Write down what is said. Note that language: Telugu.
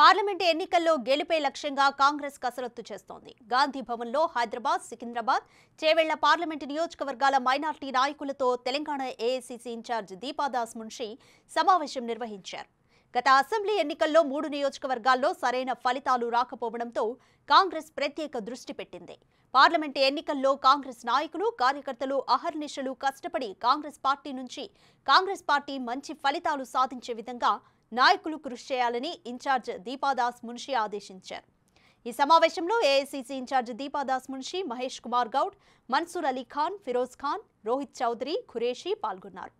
పార్లమెంటు ఎన్నికల్లో గెలుపే లక్ష్యంగా కాంగ్రెస్ కసరత్తు చేస్తోంది గాంధీ భవన్లో హైదరాబాద్ సికింద్రాబాద్ చేవెళ్ల పార్లమెంటు నియోజకవర్గాల మైనార్టీ నాయకులతో తెలంగాణ ఏఐసీసీ ఇన్ఛార్జ్ దీపాదాస్ మున్షి సమావేశం నిర్వహించారు గత అసెంబ్లీ ఎన్నికల్లో మూడు నియోజకవర్గాల్లో సరైన ఫలితాలు రాకపోవడంతో కాంగ్రెస్ ప్రత్యేక దృష్టి పెట్టింది పార్లమెంటు ఎన్నికల్లో కాంగ్రెస్ నాయకులు కార్యకర్తలు అహర్నిశలు కష్టపడి కాంగ్రెస్ పార్టీ నుంచి కాంగ్రెస్ పార్టీ మంచి ఫలితాలు సాధించే విధంగా నాయకులు కృషి చేయాలని ఇన్ఛార్జ్ దీపాదాస్ మున్షి ఆదేశించారు ఈ సమావేశంలో ఏఐసీసీ ఇన్ఛార్జ్ దీపాదాస్ మున్షి మహేష్ కుమార్ గౌడ్ మన్సూర్ అలీ ఖాన్ ఫిరోజ్ ఖాన్ రోహిత్ చౌదరి ఖురేషి పాల్గొన్నారు